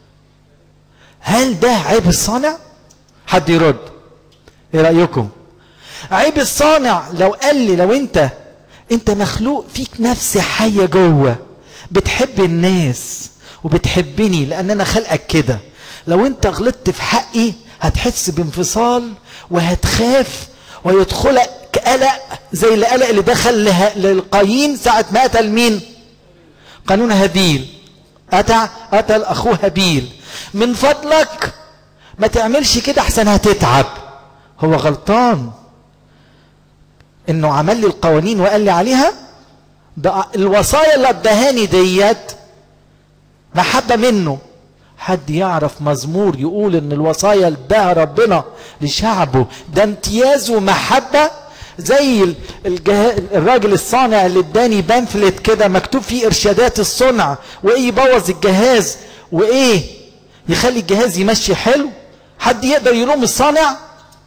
هل ده عيب الصانع حد يرد ايه رايكم عيب الصانع لو قال لي لو انت انت مخلوق فيك نفس حيه جوه بتحب الناس وبتحبني لان انا خلقك كده لو انت غلطت في حقي هتحس بانفصال وهتخاف ويدخلك قلق زي القلق اللي دخل له- للقايين ساعة ما قتل مين؟ قانون هابيل قتل قتل اخوه هابيل من فضلك ما تعملش كده احسن هتتعب هو غلطان انه عمل لي القوانين وقال لي عليها ده الوصايا اللي ادهاني ديت محبة منه حد يعرف مزمور يقول ان الوصايا اللي اداها ربنا لشعبه ده امتياز ومحبة زي ال- الجه... الراجل الصانع اللي اداني بامفلت كده مكتوب فيه ارشادات الصنع وايه يبوظ الجهاز وايه يخلي الجهاز يمشي حلو حد يقدر يلوم الصانع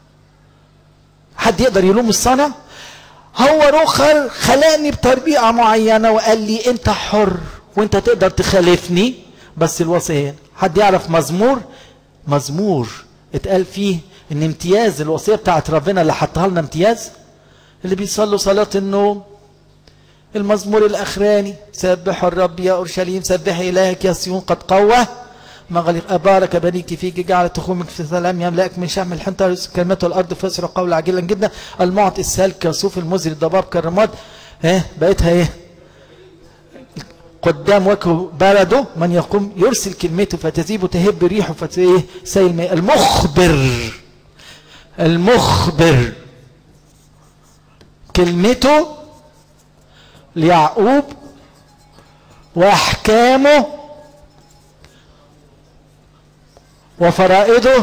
حد يقدر يلوم الصانع هو رخر خلاني بطريقة معينة وقال لي انت حر وانت تقدر تخالفني بس الوصية حد يعرف مزمور مزمور اتقال فيه ان امتياز الوصية بتاعت ربنا اللي حطها لنا امتياز اللي بيصلوا صلاة النوم المزمور الاخراني سبحوا الرب يا اورشليم سبح الهك يا صيون قد قوى مغلق أبارك بنيك فيك جعل تخومك في سلام يملأك من شحم الحنطة كلمته الأرض فسر قول عاجلا جدا المعط السهل كصوف المزري الضباب كالرماد ها بقيتها ايه قدام وجهه برده من يقوم يرسل كلمته فتذيب تهب ريحه فتايه سيل ماء المخبر المخبر كلمته ليعقوب واحكامه وفرائضه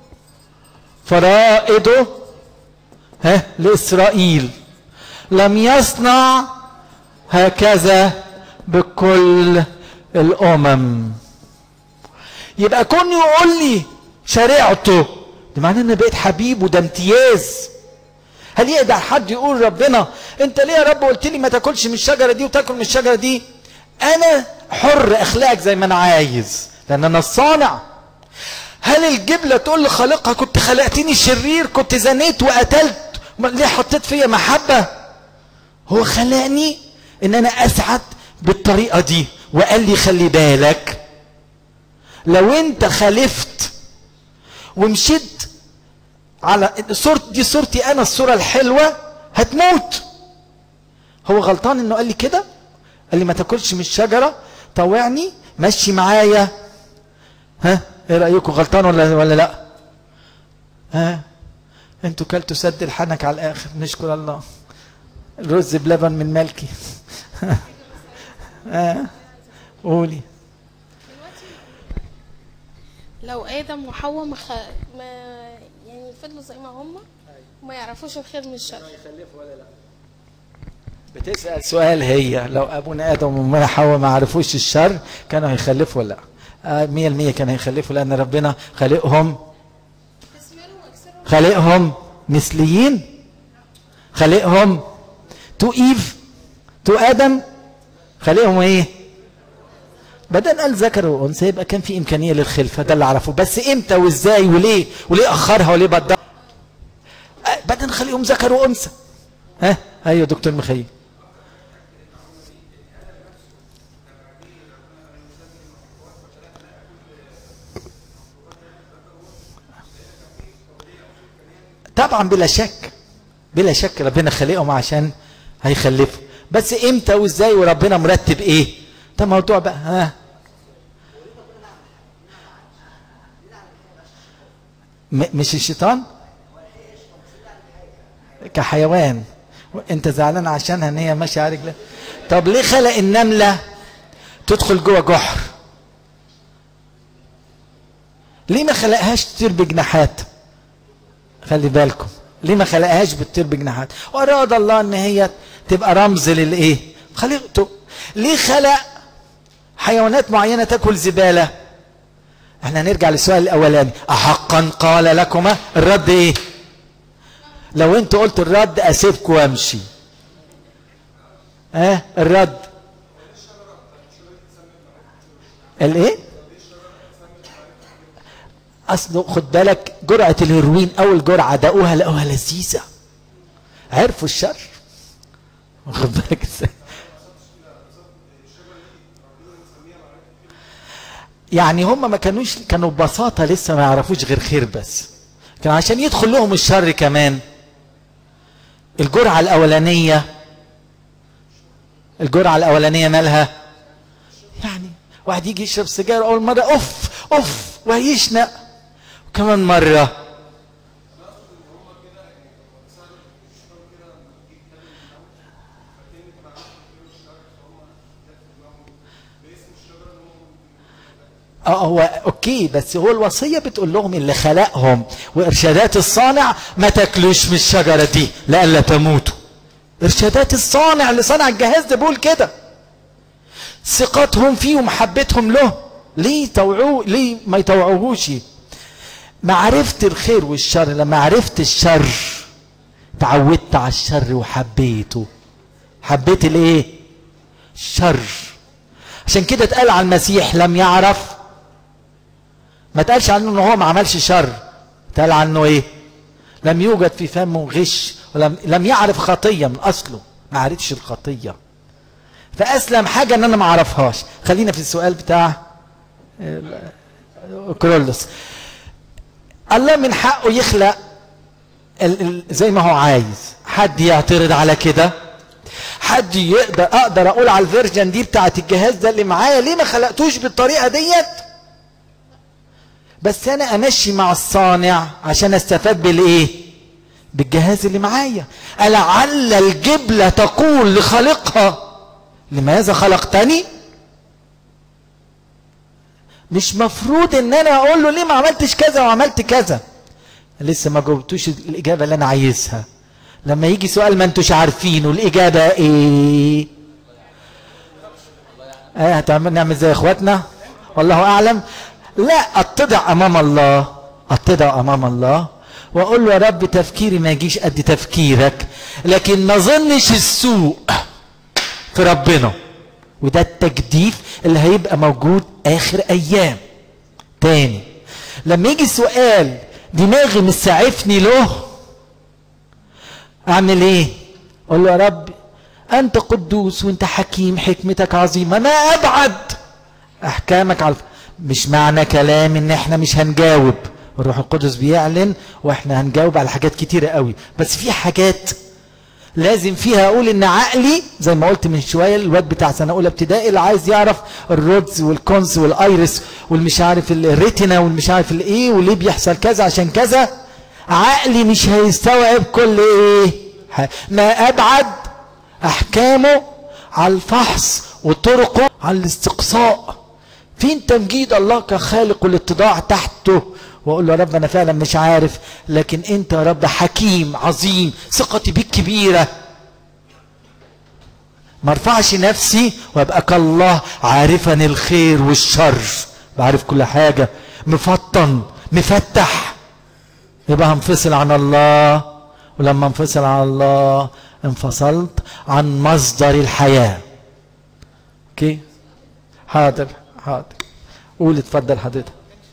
فرائضه ها لإسرائيل لم يصنع هكذا بكل الأمم يبقى كون يقول لي شريعته ده معناه ان بقيت حبيب وده امتياز هل يقدر حد يقول ربنا انت ليه يا رب قلت لي ما تاكلش من الشجره دي وتاكل من الشجره دي انا حر اخلاقك زي ما انا عايز لان انا الصانع هل الجبلة تقول لخالقها كنت خلقتني شرير كنت زنيت وقتلت ليه حطيت فيا محبة هو خلقني ان انا اسعد بالطريقة دي وقال لي خلي بالك لو انت خالفت ومشيت على صورت دي صورتي انا الصورة الحلوة هتموت هو غلطان انه قال لي كده قال لي ما تاكلش من الشجرة طوعني مشي معايا ها ايه رايكم غلطان ولا ولا لا ها انتوا كلتوا سد الحنك على الاخر نشكر الله الرز بلبن من ملكي ها قولي لو ادم وحواء ما, خ... ما يعني فضلوا زي ما هم وما يعرفوش الخير من الشر بتسال سؤال هي لو ابونا ادم وامنا حواء ما عرفوش الشر كانوا هيخلفوا ولا لا آه، مية المية كانوا هيخلفوا لأن ربنا خالقهم خالقهم مثليين خالقهم تو إيف تو آدم خالقهم إيه بدل قال ذكر وأنثى يبقى كان في إمكانية للخلفة ده اللي أعرفه بس إمتى وإزاي وليه وليه أخرها وليه بدأ بدل خليهم ذكر وأنثى ها أيوه دكتور مخيل طبعا بلا شك بلا شك ربنا خلقهم عشان هيخلفوا بس امتى وازاي وربنا مرتب ايه ده موضوع بقى ها م- مش الشيطان كحيوان انت زعلان عشانها ان هي ماشيه على رجلها طب ليه خلق النمله تدخل جوه جحر ليه ما خلقهاش تطير بجناحات خلي بالكم ليه ما خلقهاش بتطير بجناحات واراد الله ان هي تبقى رمز للايه خلقته ليه خلق حيوانات معينه تاكل زباله احنا هنرجع للسؤال الاولاني احقا قال لكما الرد ايه لو انت قلت الرد اسيبكم وامشي اه الرد الايه اصله خد بالك جرعه الهيروين اول جرعه دقوها لقوها لذيذه عرفوا الشر واخد بالك ازاي يعني هم ما كانوش كانوا ببساطه لسه ما يعرفوش غير خير بس كان عشان يدخل لهم الشر كمان الجرعه الاولانيه الجرعه الاولانيه مالها يعني واحد يجي يشرب سيجاره اول مره اوف اوف وهيشنق وكمان مره اه هو اوكي بس هو الوصيه بتقول لهم اللي خلقهم وارشادات الصانع ما تاكلوش من الشجره دي لئلا تموتوا ارشادات الصانع اللي صنع الجهاز ده بيقول كده ثقتهم فيه ومحبتهم له ليه توعوه ليه ما يتوعوهوش معرفة الخير والشر لما عرفت الشر تعودت على الشر وحبيته حبيت الايه الشر عشان كده اتقال على المسيح لم يعرف ما اتقالش عنه ان هو ما عملش شر اتقال عنه ايه لم يوجد في فمه غش ولم لم يعرف خطيه من اصله ما عرفش الخطيه فاسلم حاجه ان انا ما اعرفهاش خلينا في السؤال بتاع كرولس الله من حقه يخلق ال ال زي ما هو عايز حد يعترض على كده حد يقدر اقدر اقول على الفيرجن دي بتاعت الجهاز ده اللي معايا ليه ما خلقتوش بالطريقه ديت بس انا امشي مع الصانع عشان استفاد بالايه بالجهاز اللي معايا ألعل الجبلة تقول لخالقها لماذا خلقتني مش مفروض ان انا اقول له ليه ما عملتش كذا وعملت كذا لسه ما جاوبتوش الاجابه اللي انا عايزها لما يجي سؤال ما انتوش عارفينه الاجابه ايه ايه هتعمل نعمل زي اخواتنا والله اعلم لا اتضع امام الله اتضع امام الله واقول له يا رب تفكيري ما يجيش قد تفكيرك لكن ما ظنش السوء في ربنا وده التجديف اللي هيبقى موجود اخر ايام تاني لما يجي سؤال دماغي مسعفني له اعمل ايه اقول له يا رب انت قدوس وانت حكيم حكمتك عظيمه ما ابعد احكامك على مش معنى كلام ان احنا مش هنجاوب الروح القدس بيعلن واحنا هنجاوب على حاجات كتيرة قوي بس في حاجات لازم فيها اقول ان عقلي زي ما قلت من شويه الواد بتاع سنه اولى ابتدائي اللي عايز يعرف الرودز والكونز والايرس والمش عارف الريتنا والمش عارف الايه وليه بيحصل كذا عشان كذا عقلي مش هيستوعب كل ايه ما ابعد احكامه على الفحص وطرقه على الاستقصاء فين تمجيد الله كخالق والاتضاع تحته واقول له يا رب انا فعلا مش عارف لكن انت يا رب حكيم عظيم ثقتي بيك كبيره ما ارفعش نفسي وابقى كالله عارفا الخير والشر بعرف كل حاجه مفطن مفتح يبقى هنفصل عن الله ولما انفصل عن الله انفصلت عن مصدر الحياه اوكي حاضر حاضر قول اتفضل حضرتك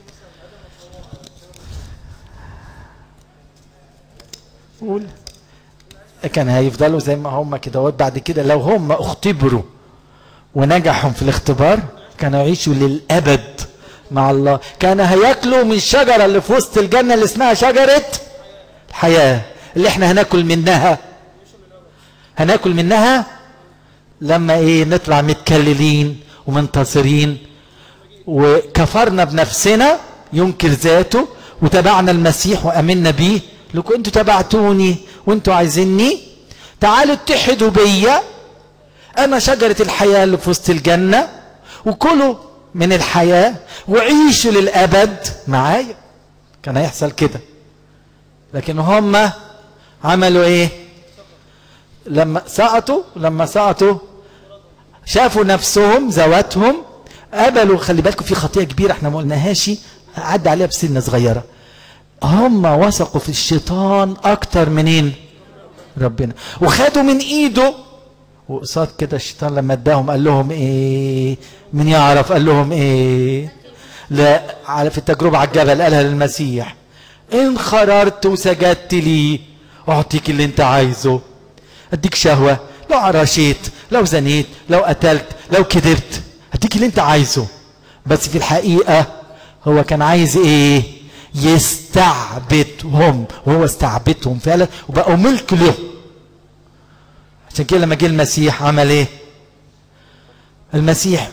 قول كان هيفضلوا زي ما هم كده بعد كده لو هم اختبروا ونجحوا في الاختبار كانوا يعيشوا للابد مع الله كان هياكلوا من الشجره اللي في وسط الجنه اللي اسمها شجره الحياه اللي احنا هناكل منها هناكل منها لما ايه نطلع متكللين ومنتصرين وكفرنا بنفسنا ينكر ذاته وتبعنا المسيح وامنا بيه لكم انتوا تبعتوني وانتوا عايزيني تعالوا اتحدوا بيا انا شجرة الحياة اللي في وسط الجنة وكلوا من الحياة وعيشوا للأبد معايا كان هيحصل كده لكن هم عملوا ايه لما سقطوا لما سقطوا شافوا نفسهم ذواتهم قبلوا خلي بالكم في خطيئة كبيرة احنا ما قلناهاش عدى عليها بسنة صغيرة هم وثقوا في الشيطان اكتر منين ربنا وخدوا من ايده وقصاد كده الشيطان لما اداهم قال لهم ايه من يعرف قال لهم ايه لا على في التجربة على الجبل قالها للمسيح ان خررت وسجدت لي اعطيك اللي انت عايزه اديك شهوة لو عرشيت لو زنيت لو قتلت لو كذبت اديك اللي انت عايزه بس في الحقيقة هو كان عايز ايه يستعبدهم وهو استعبدهم فعلا وبقوا ملك له عشان كده لما جه المسيح عمل ايه المسيح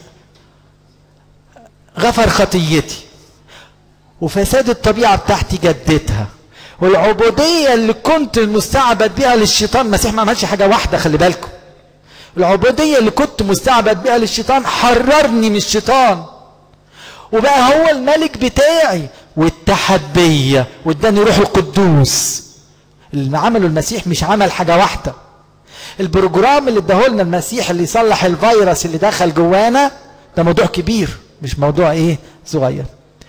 غفر خطيتي وفساد الطبيعة بتاعتي جدتها والعبودية اللي كنت المستعبد بيها للشيطان المسيح ما عملش حاجة واحدة خلي بالكم العبودية اللي كنت مستعبد بيها للشيطان حررني من الشيطان وبقى هو الملك بتاعي واتحد بيا واداني روح القدوس اللي عمله المسيح مش عمل حاجة واحدة البروجرام اللي اداهولنا المسيح اللي يصلح الفيروس اللي دخل جوانا ده موضوع كبير مش موضوع ايه صغير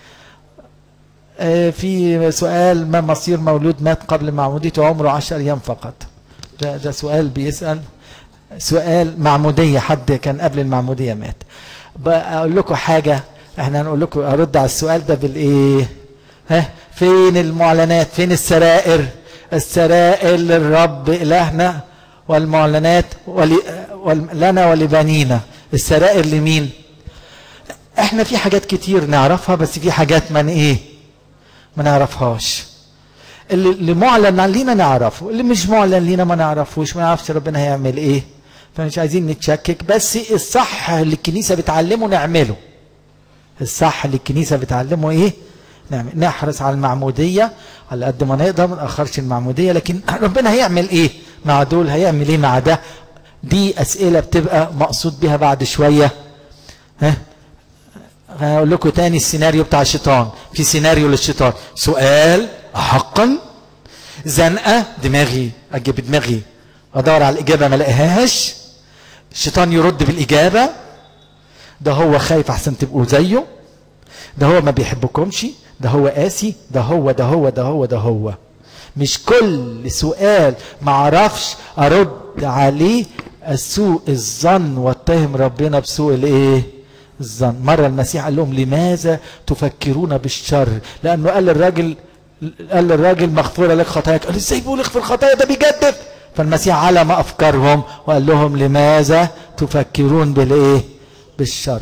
آه في سؤال ما مصير مولود مات قبل معموديته عمره عشر ايام فقط ده, ده سؤال بيسأل سؤال معمودية حد كان قبل المعمودية مات بقى اقول لكم حاجة احنا هنقول لكم ارد على السؤال ده بالايه ها فين المعلنات فين السرائر السرائر للرب الهنا والمعلنات ول... ول... لنا ولبنينا السرائر لمين احنا في حاجات كتير نعرفها بس في حاجات من ايه ما نعرفهاش اللي, اللي معلن لينا نعرفه اللي مش معلن لينا ما نعرفوش ما نعرفش ربنا هيعمل ايه فمش عايزين نتشكك بس الصح اللي الكنيسة بتعلمه نعمله الصح اللي الكنيسة بتعلمه ايه نعمل نحرص على المعمودية على قد ما نقدر ما نأخرش المعمودية لكن ربنا هيعمل ايه مع دول هيعمل ايه مع ده دي اسئلة بتبقى مقصود بها بعد شوية ها هقول لكم تاني السيناريو بتاع الشيطان في سيناريو للشيطان سؤال حقا زنقة دماغي اجيب دماغي ادور على الاجابة ما الاقيهاش الشيطان يرد بالاجابة ده هو خايف احسن تبقوا زيه ده هو ما بيحبكمش ده هو قاسي ده هو ده هو ده هو ده هو مش كل سؤال ما اعرفش ارد عليه سوء الظن واتهم ربنا بسوء الايه الظن مرة المسيح قال لهم لماذا تفكرون بالشر لانه قال للراجل قال للراجل مغفورة لك خطاياك قال ازاي بيقول اغفر خطايا ده بيجدد فالمسيح علم افكارهم وقال لهم لماذا تفكرون بالايه بالشر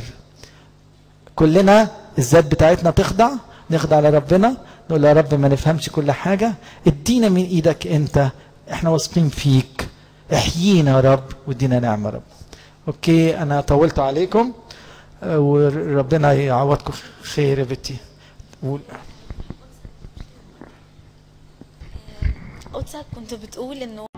كلنا الذات بتاعتنا تخضع نخضع لربنا نقول يا رب ما نفهمش كل حاجة ادينا من ايدك انت احنا واثقين فيك احيينا يا رب وادينا نعمة رب اوكي انا طولت عليكم وربنا يعوضكم خير يا بنتي قدسك كنت بتقول انه